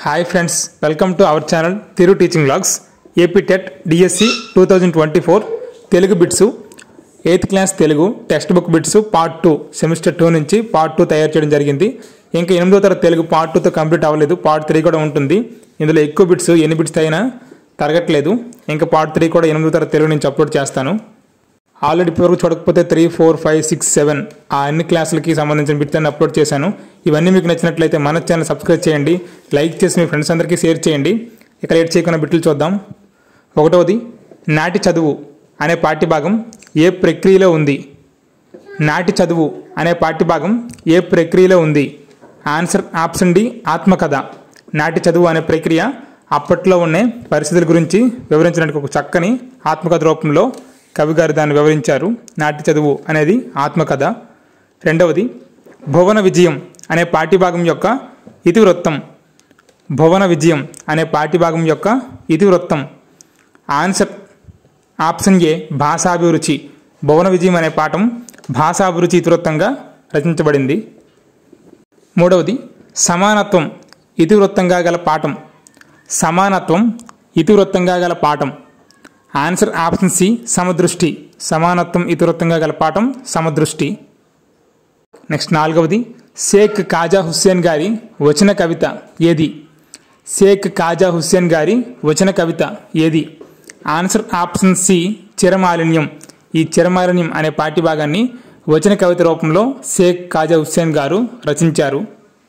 hi friends welcome to our channel Thiru teaching blogs AP TET DSC two thousand twenty four Telugu bits eighth class Telugu text book bits part two semester two నుంచి part two తయారు చేయడం జరిగింది ఇంకా ఎనిమిదో తరగతి Telugu part టూతో complete అవ్వలేదు part three కూడా ఉంటుంది ఇందులో ఎక్కువ బిట్స్ ఎన్ని బిట్స్ అయినా తరగట్లేదు ఇంకా పార్ట్ త్రీ కూడా ఎనిమిదో తరగతి తెలుగు నుంచి అప్లోడ్ చేస్తాను ఆల్రెడీ ఇప్పటివరకు చూడకపోతే three four five six seven ఆ అన్ని క్లాసులకి సంబంధించిన బిట్స్ అన్ని అప్లోడ్ చేశాను ఇవన్నీ మీకు నచ్చినట్లయితే మన ఛానల్ సబ్స్క్రైబ్ చేయండి లైక్ చేసి మీ ఫ్రెండ్స్ అందరికీ షేర్ చేయండి ఇక లేట్ చేయకుండా బిట్లు చూద్దాం ఒకటవది నాటి చదువు అనే పాఠ్యభాగం ఏ ప్రక్రియలో ఉంది నాటి చదువు అనే పాఠ్యభాగం ఏ ప్రక్రియలో ఉంది ఆన్సర్ ఆప్షన్ డి ఆత్మకథ నాటి చదువు అనే ప్రక్రియ అప్పట్లో ఉన్న పరిస్థితుల గురించి వివరించడానికి ఒక చక్కని ఆత్మకథ రూపంలో కవి గారు దాన్ని వివరించారు నాటి చదువు అనేది ఆత్మకథ రెండవది భువన విజయం అనే పాఠ్యభాగం యొక్క ఇతివృత్తం భువన విజయం అనే పాఠ్యభాగం యొక్క ఇతివృత్తం ఆన్సర్ ఆప్షన్ ఏ భాషాభిరుచి భువన విజయం అనే పాఠం భాషాభిరుచి ఇతివృత్తంగా రచించబడింది మూడవది సమానత్వం ఇతివృత్తంగా గల పాఠం సమానత్వం ఇతివృత్తంగా గల పాఠం ఆన్సర్ ఆప్షన్ సి సమదృష్టి సమానత్వం ఇతివృత్తంగా గల పాఠం సమదృష్టి నెక్స్ట్ నాలుగవది షేక్ కాజా హుస్సేన్ గారి వచన కవిత ఏది షేక్ కాజా హుస్సేన్ గారి వచన కవిత ఏది ఆన్సర్ ఆప్షన్ సి చిరమాలిన్యం ఈ చిరమాలిన్యం అనే పాఠ్యభాగాన్ని వచన కవిత రూపంలో షేక్ కాజా హుస్సేన్ గారు రచించారు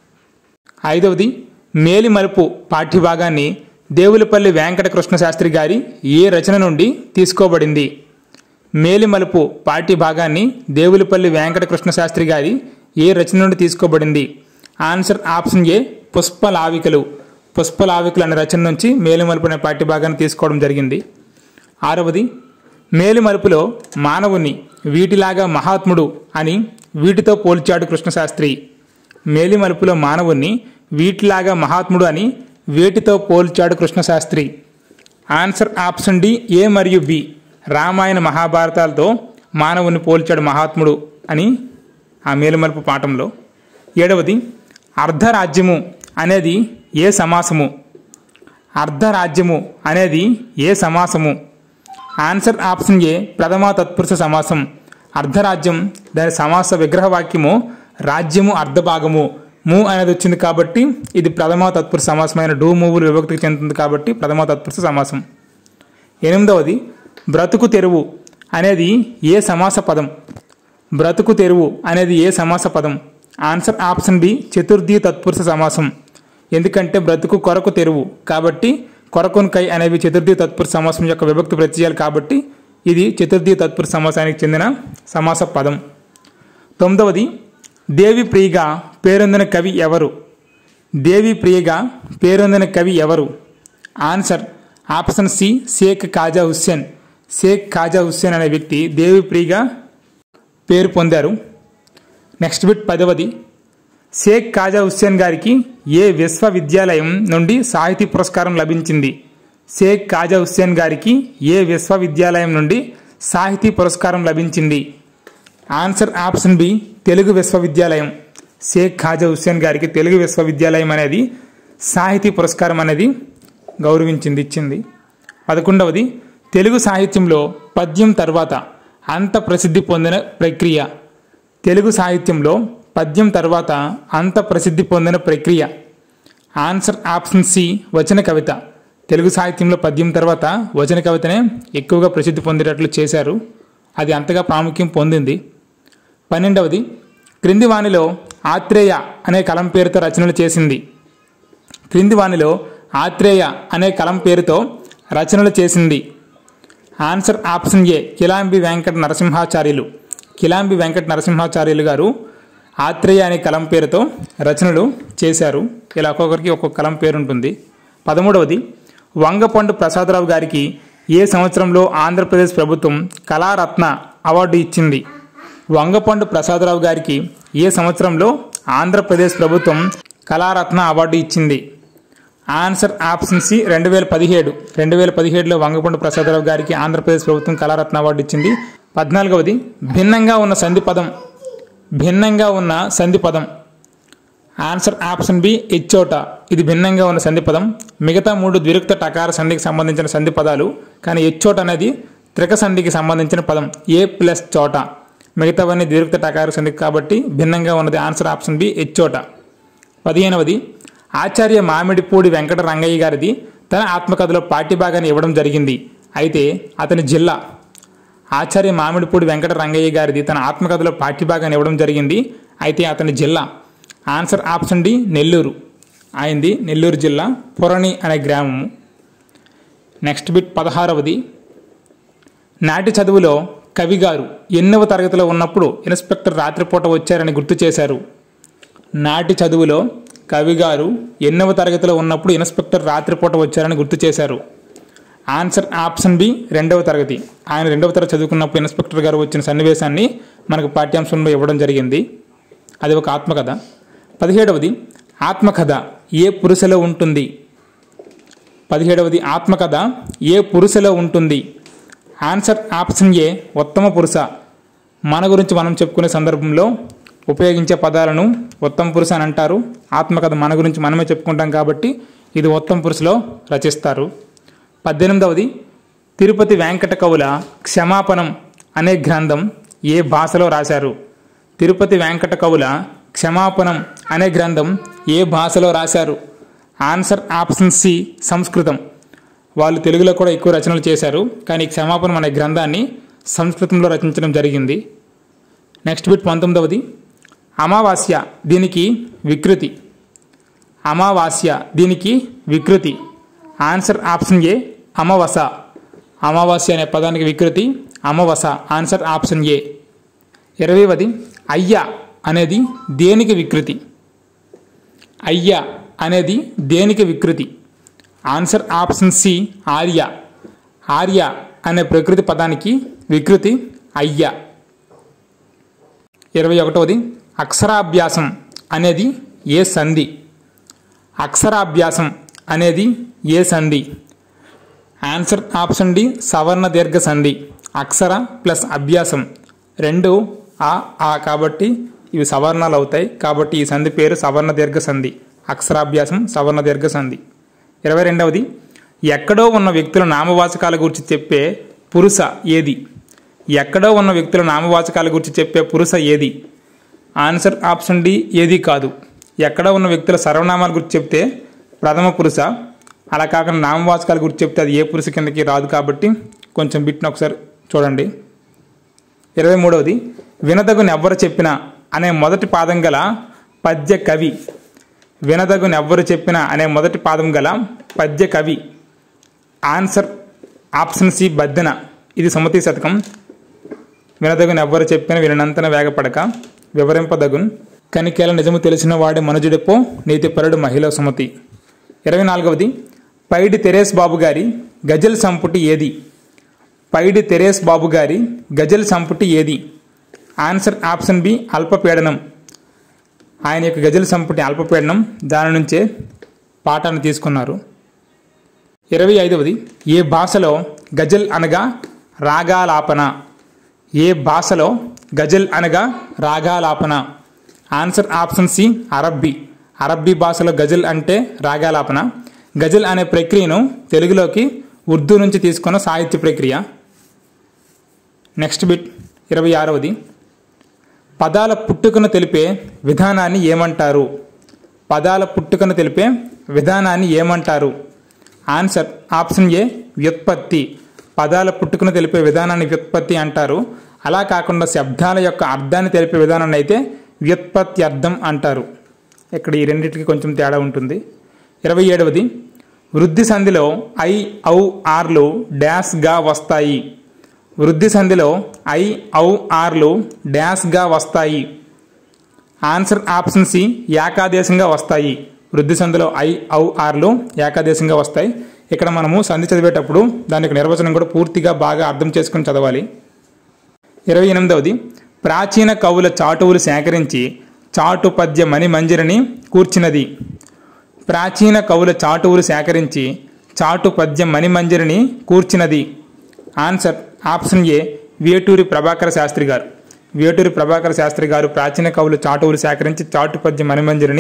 ఐదవది మేలిమలుపు పాఠ్యభాగాన్ని దేవులపల్లి వెంకట కృష్ణ శాస్త్రి గారి ఏ రచన నుండి తీసుకోబడింది మేలిమలుపు పాఠ్యభాగాన్ని దేవులపల్లి వెంకట కృష్ణ శాస్త్రి గారి ఏ రచన నుండి తీసుకోబడింది ఆన్సర్ ఆప్షన్ ఏ పుష్పలావికలు పుష్పలావికలు అనే రచన నుంచి మేలిమలుపు అనే పాఠ్యభాగాన్ని తీసుకోవడం జరిగింది ఆరవది మేలిమలుపులో మానవుని వీటిలాగా మహాత్ముడు అని వీటితో పోల్చాడు కృష్ణశాస్త్రి మేలిమలుపులో మానవుణ్ణి వీటిలాగా మహాత్ముడు అని వేటితో పోల్చాడు Krishnasastri answer option D A మరియు బి రామాయణ మహాభారతాలతో మానవుని పోల్చాడు మహాత్ముడు అని ఆ మేలుమలుపు పాఠంలో ఏడవది అర్ధరాజ్యము అనేది ఏ సమాసము అర్ధరాజ్యము అనేది ఏ సమాసము ఆన్సర్ ఆప్షన్ ఏ ప్రథమ తత్పురుష సమాసం అర్ధరాజ్యం దాని సమాస విగ్రహవాక్యము రాజ్యము అర్ధభాగము ము అనేది వచ్చింది కాబట్టి ఇది ప్రథమ తత్పురుష సమాసమైన డూ మూవులు విభక్తికి చెందుతుంది కాబట్టి ప్రథమ తత్పురుష సమాసం ఎనిమిదవది బ్రతుకు తెరువు అనేది ఏ సమాస పదం బ్రతుకు తెరువు అనేది ఏ సమాస పదం ఆన్సర్ ఆప్షన్ బి చతుర్థి తత్పురుష సమాసం ఎందుకంటే బ్రతుకు కొరకు తెరువు కాబట్టి కొరకొన్కై అనేవి చతుర్థి తత్పురుష సమాసం యొక్క విభక్తి ప్రత్యయాలు కాబట్టి ఇది చతుర్థి తత్పురుష సమాసానికి చెందిన సమాస పదం తొమ్మిదవది దేవి ప్రియగా పేరొందిన కవి ఎవరు దేవి ప్రియగా పేరొందిన కవి ఎవరు answer option C Shaik Khaja Hussain Shaik Khaja Hussain అనే వ్యక్తి దేవి ప్రియగా పేరు పొందారు నెక్స్ట్ బిట్ పదవది షేక్ కాజా హుస్సేన్ గారికి ఏ విశ్వవిద్యాలయం నుండి సాహితీ పురస్కారం లభించింది షేక్ కాజా హుస్సేన్ గారికి ఏ విశ్వవిద్యాలయం నుండి సాహితీ పురస్కారం లభించింది ఆన్సర్ ఆప్షన్ బి తెలుగు విశ్వవిద్యాలయం షేక్ ఖాజా హుస్సేన్ గారికి తెలుగు విశ్వవిద్యాలయం అనేది సాహితీ పురస్కారం అనేది గౌరవించింది ఇచ్చింది పదకొండవది తెలుగు సాహిత్యంలో పద్యం తర్వాత అంత ప్రసిద్ధి పొందిన ప్రక్రియ తెలుగు సాహిత్యంలో పద్యం తర్వాత అంత ప్రసిద్ధి పొందిన ప్రక్రియ ఆన్సర్ ఆప్షన్ సి వచన కవిత తెలుగు సాహిత్యంలో పద్యం తర్వాత వచన కవితనే ఎక్కువగా ప్రసిద్ధి పొందేటట్లు చేశారు అది అంతగా ప్రాముఖ్యం పొందింది పన్నెండవది క్రింది వాణిలో ఆత్రేయ అనే కలం పేరుతో రచనలు చేసింది క్రింది వాణిలో ఆత్రేయ అనే కలం పేరుతో రచనలు చేసింది answer option A Kilambi Venkata Narasimhacharyulu Kilambi Venkata Narasimhacharyulu గారు ఆత్రేయ అనే కలం పేరుతో రచనలు చేశారు ఇలా ఒక్కొక్కరికి ఒక్కొక్క కలం పేరు ఉంటుంది పదమూడవది వంగపండు ప్రసాదరావు గారికి ఏ సంవత్సరంలో ఆంధ్రప్రదేశ్ ప్రభుత్వం కళారత్న అవార్డు ఇచ్చింది వంగపండు ప్రసాదరావు గారికి ఏ సంవత్సరంలో ఆంధ్రప్రదేశ్ ప్రభుత్వం కళారత్న అవార్డు ఇచ్చింది ఆన్సర్ ఆప్షన్ సి రెండు వేల పదిహేడు రెండు వేల పదిహేడులో వంగపండు ప్రసాదరావు గారికి ఆంధ్రప్రదేశ్ ప్రభుత్వం కళారత్న అవార్డు ఇచ్చింది పద్నాలుగవది భిన్నంగా ఉన్న సంధి పదం భిన్నంగా ఉన్న సంధి పదం ఆన్సర్ ఆప్షన్ బి ఇచ్చోట ఇది భిన్నంగా ఉన్న సంధి పదం మిగతా మూడు ద్విరుక్త టకార సంధికి సంబంధించిన సంధి పదాలు కానీ ఇచ్చోట అనేది త్రిక సంధికి సంబంధించిన పదం ఏ ప్లస్ చోట మిగతావన్నీ ద్విరుక్త టకార సంధికి కాబట్టి భిన్నంగా ఉన్నది ఆన్సర్ ఆప్షన్ బి ఇచ్చోట పదిహేనవది ఆచార్య మామిడిపూడి వెంకట రంగయ్య గారిది తన ఆత్మకథలో పాఠ్యభాగాన్ని ఇవ్వడం జరిగింది అయితే అతని జిల్లా ఆచార్య మామిడిపూడి వెంకట రంగయ్య గారిది తన ఆత్మకథలో పాఠ్యభాగాన్ని ఇవ్వడం జరిగింది అయితే అతని జిల్లా ఆన్సర్ ఆప్షన్ డి నెల్లూరు ఆయనది నెల్లూరు జిల్లా పురణి అనే గ్రామము నెక్స్ట్ బిట్ పదహారవది నాటి చదువులో కవి గారు ఎన్నవ తరగతిలో ఉన్నప్పుడు ఇన్స్పెక్టర్ రాత్రిపూట వచ్చారని గుర్తు చేశారు నాటి చదువులో కవి గారు ఎన్నవ తరగతిలో ఉన్నప్పుడు ఇన్స్పెక్టర్ రాత్రిపూట వచ్చారని గుర్తు చేశారు ఆన్సర్ ఆప్షన్ బి రెండవ తరగతి ఆయన రెండవ తరగతి చదువుకున్నప్పుడు ఇన్స్పెక్టర్ గారు వచ్చిన సన్నివేశాన్ని మనకు పాఠ్యాంశంలో ఇవ్వడం జరిగింది అది ఒక ఆత్మకథ పదిహేడవది ఆత్మకథ ఏ పురుషలో ఉంటుంది పదిహేడవది ఆత్మకథ ఏ పురుషలో ఉంటుంది ఆన్సర్ ఆప్షన్ ఏ ఉత్తమ పురుష మన గురించి మనం చెప్పుకునే సందర్భంలో ఉపయోగించే పదాలను ఉత్తమ పురుష అని అంటారు ఆత్మకథ మన గురించి మనమే చెప్పుకుంటాం కాబట్టి ఇది ఉత్తమ పురుషలో రచిస్తారు పద్దెనిమిదవది తిరుపతి వెంకట కవుల క్షమాపణం అనే గ్రంథం ఏ భాషలో రాశారు తిరుపతి వెంకట కవుల క్షమాపణం అనే గ్రంథం ఏ భాషలో రాశారు ఆన్సర్ ఆప్షన్ సి సంస్కృతం వాళ్ళు తెలుగులో కూడా ఎక్కువ రచనలు చేశారు కానీ ఈ క్షమాపణం అనే గ్రంథాన్ని సంస్కృతంలో రచించడం జరిగింది నెక్స్ట్ బిట్ పంతొమ్మిదవది అమావాస్య దీనికి వికృతి అమావాస్య దీనికి వికృతి ఆన్సర్ ఆప్షన్ ఏ అమావస అమావాస్య అనే పదానికి వికృతి అమావస ఆన్సర్ ఆప్షన్ ఏ ఇరవైవది అయ్య అనేది దేనికి వికృతి అయ్య అనేది దేనికి వికృతి ఆన్సర్ ఆప్షన్ సి ఆర్య ఆర్య అనే ప్రకృతి పదానికి వికృతి అయ్య ఇరవై ఒకటవది అక్షరాభ్యాసం అనేది ఏ సంధి అక్షరాభ్యాసం అనేది ఏ సంధి ఆన్సర్ ఆప్షన్ డి సవర్ణ దీర్ఘ సంధి అక్షర ప్లస్ అభ్యాసం రెండు ఆ ఆ కాబట్టి ఇవి సవర్ణాలు అవుతాయి కాబట్టి ఈ సంధి పేరు సవర్ణ దీర్ఘ సంధి అక్షరాభ్యాసం సవర్ణ దీర్ఘ సంధి ఇరవై రెండవది ఎక్కడో ఉన్న వ్యక్తుల నామవాచకాల గురించి చెప్పే పురుష ఏది ఎక్కడో ఉన్న వ్యక్తుల నామవాచకాల గురించి చెప్పే పురుష ఏది ఆన్సర్ ఆప్షన్ డి ఏది కాదు ఎక్కడో ఉన్న వ్యక్తుల సర్వనామాల గురించి చెప్తే ప్రథమ పురుష అలా కాకుండా నామవాచకాల గురించి చెప్తే అది ఏ పురుష కిందకి రాదు కాబట్టి కొంచెం బిట్ని ఒకసారి చూడండి ఇరవై మూడవది వినదగునెవ్వరు చెప్పినా అనే మొదటి పాదం గల పద్య కవి వినదగునెవ్వరు చెప్పినా అనే మొదటి పాదం గల పద్య కవి ఆన్సర్ ఆప్షన్ సి బద్దెన ఇది సుమతి శతకం వినదగును ఎవ్వరు చెప్పిన వినంతన వేగపడక వివరింపదగున్ కనికేల నిజము తెలిసిన వాడి మనుజుడిపో నీతిపరుడు మహిళ సుమతి ఇరవై నాలుగవది పైడి తెరేస్ బాబు గారి గజల్ సంపుటి ఏది పైడి తెరేస్ బాబు గారి గజల్ సంపుటి ఏది ఆన్సర్ ఆప్షన్ బి అల్పపీడనం ఆయన యొక్క గజల్ సంపుటి అల్పపీడనం దాని నుంచే పాఠాన్ని తీసుకున్నారు ఇరవై ఐదవది ఏ భాషలో గజల్ అనగా రాగాలాపన ఏ భాషలో గజల్ అనగా రాగాలాపన ఆన్సర్ ఆప్షన్ సి అరబ్బీ అరబ్బీ భాషలో గజల్ అంటే రాగాలాపన గజల్ అనే ప్రక్రియను తెలుగులోకి ఉర్దూ నుంచి తీసుకున్న సాహిత్య ప్రక్రియ నెక్స్ట్ బిట్ ఇరవై ఆరవది పదాల పుట్టుకను తెలిపే విధానాన్ని ఏమంటారు పదాల పుట్టుకను తెలిపే విధానాన్ని ఏమంటారు ఆన్సర్ ఆప్షన్ ఏ వ్యుత్పత్తి పదాల పుట్టుకను తెలిపే విధానాన్ని వ్యుత్పత్తి అంటారు అలా కాకుండా శబ్దాల యొక్క అర్థాన్ని తెలిపే విధానాన్ని అయితే వ్యుత్పత్తి అర్థం అంటారు ఇక్కడ ఈ రెండింటికి కొంచెం తేడా ఉంటుంది ఇరవై ఏడవది వృద్ధి సంధిలో ఐ ఔ ఆర్లు డాష్గా వస్తాయి వృద్ధి సంధిలో ఐ ఔ ఆర్లు డాష్గా వస్తాయి ఆన్సర్ ఆప్షన్ సి ఏకాదేశంగా వస్తాయి వృద్ధి సంధిలో ఐ ఔ ఆర్లు ఏకాదేశంగా వస్తాయి ఇక్కడ మనము సంధి చదివేటప్పుడు దానికి నిర్వచనం కూడా పూర్తిగా బాగా అర్థం చేసుకుని చదవాలి ఇరవై ఎనిమిదవది ప్రాచీన కవుల చాటువులు సేకరించి చాటు పద్య మణిమంజరిని కూర్చినది ప్రాచీన కవుల చాటువులు సేకరించి చాటు పద్య మణిమంజరిని కూర్చినది answer option A Veturi Prabhakara Sastri గారు వేటూరి ప్రభాకర శాస్త్రి గారు ప్రాచీన కవులు చాటువులు సేకరించి చాటు పద్య మణిమంజరిని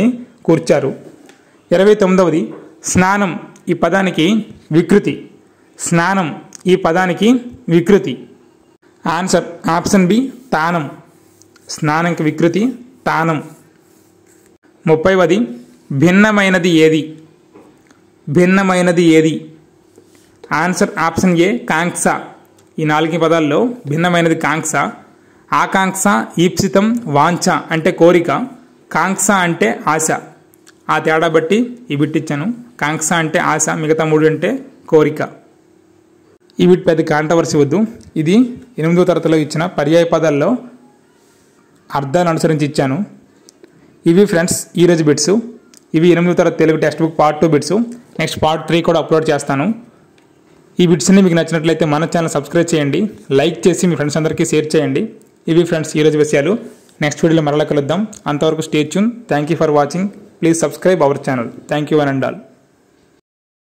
కూర్చారు ఇరవై తొమ్మిదవది స్నానం ఈ పదానికి వికృతి స్నానం ఈ పదానికి వికృతి ఆన్సర్ ఆప్షన్ బి తానం స్నానంకి వికృతి తానం ముప్పైవది భిన్నమైనది ఏది భిన్నమైనది ఏది ఆన్సర్ ఆప్షన్ ఏ కాంక్ష ఈ నాలుగు పదాల్లో భిన్నమైనది కాంక్ష ఆకాంక్ష ఈప్సితం వాంఛ అంటే కోరిక కాంక్ష అంటే ఆశ ఆ తేడా బట్టి ఈ బిట్ ఇచ్చాను కాంక్ష అంటే ఆశ మిగతా మూడు అంటే కోరిక ఈ బిట్ పెద్ద కాంట్రవర్సీ వద్దు ఇది ఎనిమిదో తరగతిలో ఇచ్చిన పర్యాయ పదాల్లో అర్థాన్ని అనుసరించి ఇచ్చాను ఇవి ఫ్రెండ్స్ ఈరోజు బిట్స్ ఇవి ఎనిమిదో తరగతి Telugu text book part two bits next part three కూడా అప్లోడ్ చేస్తాను ఈ బిట్స్ని మీకు నచ్చినట్లయితే మన ఛానల్ సబ్స్క్రైబ్ చేయండి లైక్ చేసి మీ ఫ్రెండ్స్ అందరికీ షేర్ చేయండి ఇవి ఫ్రెండ్స్ ఈరోజు విషయాలు నెక్స్ట్ వీడియోలో మరలా కలుద్దాం అంతవరకు stay tune thank you for watching please subscribe our channel thank you one and all